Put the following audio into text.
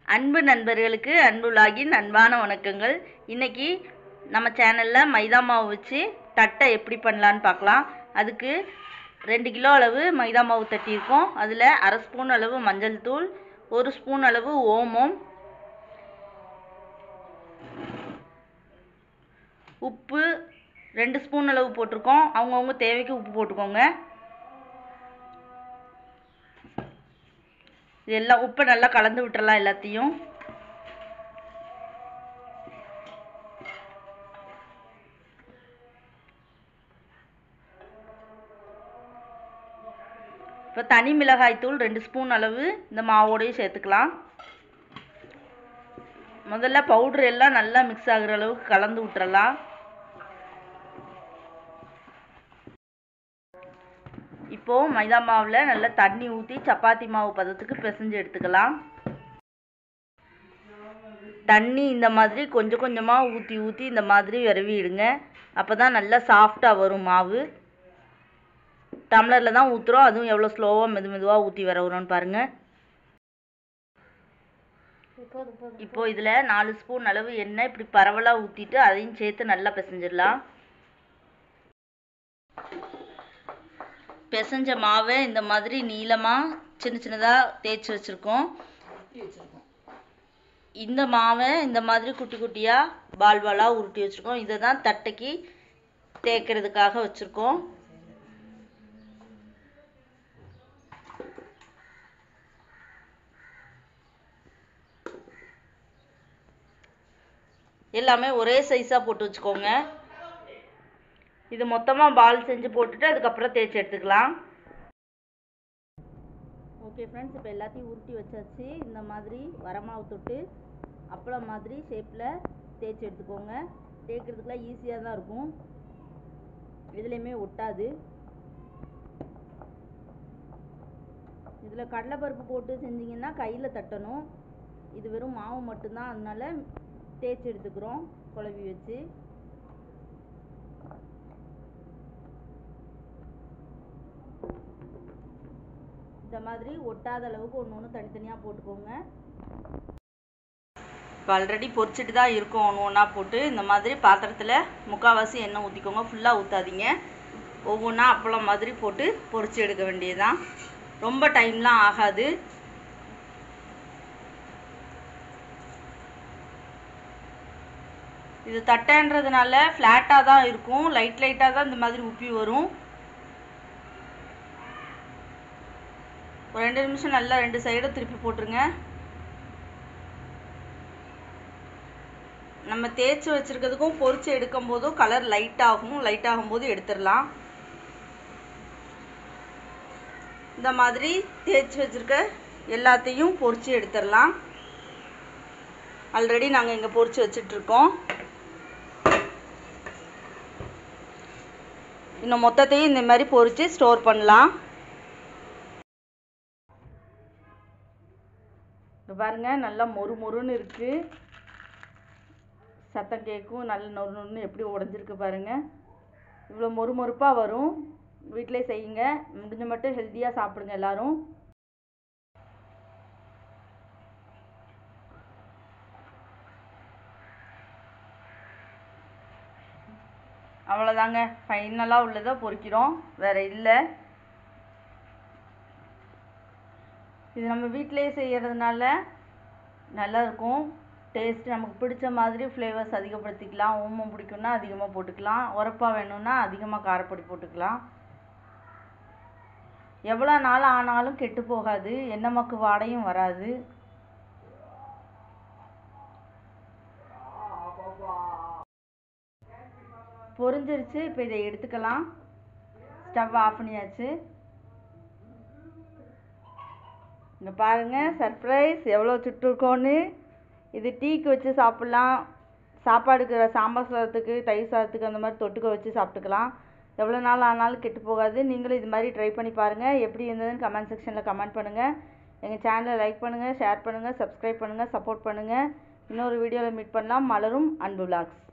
அன்பு நண்பர்களுக்கு அன்புலாகின் அன்பான வணக்கங்கள் இன்னைக்கு நம்ம சேனலில் மைதா மாவு வச்சு தட்டை எப்படி பண்ணலான்னு பார்க்கலாம் அதுக்கு ரெண்டு கிலோ அளவு மைதா மாவு தட்டியிருக்கோம் அதில் அரை ஸ்பூன் அளவு மஞ்சள் தூள் ஒரு ஸ்பூன் அளவு ஓமம் உப்பு ரெண்டு ஸ்பூன் அளவு போட்டிருக்கோம் அவங்கவுங்க தேவைக்கு உப்பு போட்டுக்கோங்க இது எல்லாம் உப்பை நல்லா கலந்து விட்டுறலாம் எல்லாத்தையும் இப்போ தனி மிளகாய் தூள் ரெண்டு ஸ்பூன் அளவு இந்த மாவோடையும் சேர்த்துக்கலாம் முதல்ல பவுட்ரு எல்லாம் நல்லா மிக்ஸ் ஆகுற அளவுக்கு கலந்து விட்டுறலாம் இப்போது மைதா மாவில் நல்லா தண்ணி ஊற்றி சப்பாத்தி மாவு பதத்துக்கு பிசைஞ்சு எடுத்துக்கலாம் தண்ணி இந்த மாதிரி கொஞ்சம் கொஞ்சமாக ஊற்றி ஊற்றி இந்த மாதிரி விரவிடுங்க அப்போ தான் நல்லா சாஃப்டாக வரும் மாவு டம்ளரில் தான் ஊற்றுறோம் அதுவும் எவ்வளோ ஸ்லோவாக மெது மெதுவாக ஊற்றி வரவுறோன்னு பாருங்கள் இப்போது இதில் நாலு ஸ்பூன் அளவு எண்ணெய் இப்படி பரவலாக ஊற்றிட்டு அதையும் சேர்த்து நல்லா பிசைஞ்சிடலாம் பிசைஞ்ச மாவை இந்த மாதிரி நீளமாக சின்ன சின்னதாக தேய்ச்சி வச்சுருக்கோம் இந்த மாவை இந்த மாதிரி குட்டி குட்டியாக பால் பாலாக உருட்டி வச்சுருக்கோம் இதை தான் தட்டைக்கு தேய்க்கிறதுக்காக வச்சுருக்கோம் எல்லாமே ஒரே சைஸாக போட்டு வச்சுக்கோங்க இது மொத்தமாக பால் செஞ்சு போட்டுட்டு அதுக்கப்புறம் தேய்ச்சி எடுத்துக்கலாம் ஓகே ஃப்ரெண்ட்ஸ் இப்போ எல்லாத்தையும் உருட்டி வச்சாச்சு இந்த மாதிரி வரமாவு தொட்டு அப்பளம் மாதிரி ஷேப்பில் தேய்ச்சி எடுத்துக்கோங்க தேய்க்கிறதுக்குலாம் ஈஸியாக தான் இருக்கும் இதுலேயுமே ஒட்டாது இதில் கடலைப்பருப்பு போட்டு செஞ்சிங்கன்னா கையில் தட்டணும் இது வெறும் மாவு மட்டும்தான் அதனால தேய்ச்சி எடுத்துக்கிறோம் குழவி வச்சு இந்த மாதிரி ஒட்டாத அளவுக்கு ஒன்று ஒன்று தனித்தனியாக போட்டுக்கோங்க இப்போ ஆல்ரெடி பொரிச்சிட்டு தான் இருக்கும் ஒன்று ஒன்றா போட்டு இந்த மாதிரி பாத்திரத்தில் முக்கால்வாசி எண்ணெய் ஊற்றிக்கோங்க ஃபுல்லாக ஊற்றாதீங்க ஒவ்வொன்றா அப்பளம் மாதிரி போட்டு பொரிச்சு எடுக்க வேண்டியதுதான் ரொம்ப டைம்லாம் ஆகாது இது தட்டைன்றதுனால ஃப்ளாட்டாக தான் இருக்கும் லைட் லைட்டாக தான் இந்த மாதிரி உப்பி வரும் ஒரு ரெண்டு நிமிஷம் நல்லா ரெண்டு சைடும் திருப்பி போட்டுருங்க நம்ம தேய்ச்சி வச்சுருக்கிறதுக்கும் பொரிச்சு எடுக்கும் போதும் கலர் லைட் ஆகும் லைட் ஆகும்போது எடுத்துடலாம் இந்த மாதிரி தேய்ச்சி வச்சுருக்க எல்லாத்தையும் பொரிச்சு எடுத்துடலாம் ஆல்ரெடி நாங்கள் இங்கே பொரிச்சு வச்சிட்ருக்கோம் இன்னும் மொத்தத்தையும் இந்த மாதிரி பொரித்து ஸ்டோர் பண்ணலாம் இங்கே பாருங்கள் நல்லா மொறு மொறுன்னு இருக்குது சத்தம் கேட்கும் நல்ல நொறு நொறுன்னு எப்படி உடஞ்சிருக்கு பாருங்கள் இவ்வளோ மொறு மொறுப்பாக வரும் வீட்டிலே செய்யுங்க முடிஞ்ச மட்டும் ஹெல்த்தியாக சாப்பிடுங்க எல்லோரும் அவ்வளோதாங்க ஃபைனலாக உள்ளதை பொறிக்கிறோம் வேறு இல்லை இது நம்ம வீட்டிலே செய்கிறதுனால நல்லாயிருக்கும் டேஸ்ட் நமக்கு பிடிச்ச மாதிரி ஃப்ளேவர்ஸ் அதிகப்படுத்திக்கலாம் ஓமம் பிடிக்கும்னா அதிகமாக போட்டுக்கலாம் உரப்பாக வேணும்னா அதிகமாக காரப்பொடி போட்டுக்கலாம் எவ்வளோ நாள் ஆனாலும் கெட்டு போகாது எண்ணெய் வாடையும் வராது பொரிஞ்சிருச்சு இப்போ இதை எடுத்துக்கலாம் ஸ்டவ் ஆஃப் பண்ணியாச்சு இங்கே பாருங்கள் சர்ப்ரைஸ் எவ்வளோ சுட்டுருக்கோன்னு இது டீக்கு வச்சு சாப்பிட்லாம் சாப்பாடுக்கு சாம்பார் சாதத்துக்கு தயிர் சாதத்துக்கு அந்த மாதிரி தொட்டுக்க வச்சு சாப்பிட்டுக்கலாம் எவ்வளோ நாள் ஆனாலும் கெட்டு போகாது நீங்களும் இது மாதிரி ட்ரை பண்ணி பாருங்கள் எப்படி இருந்ததுன்னு கமெண்ட் செக்ஷனில் கமெண்ட் பண்ணுங்கள் எங்கள் சேனலை லைக் பண்ணுங்கள் ஷேர் பண்ணுங்கள் சப்ஸ்கிரைப் பண்ணுங்கள் சப்போர்ட் பண்ணுங்கள் இன்னொரு வீடியோவில் மீட் பண்ணலாம் மலரும் அன்பு விலாக்ஸ்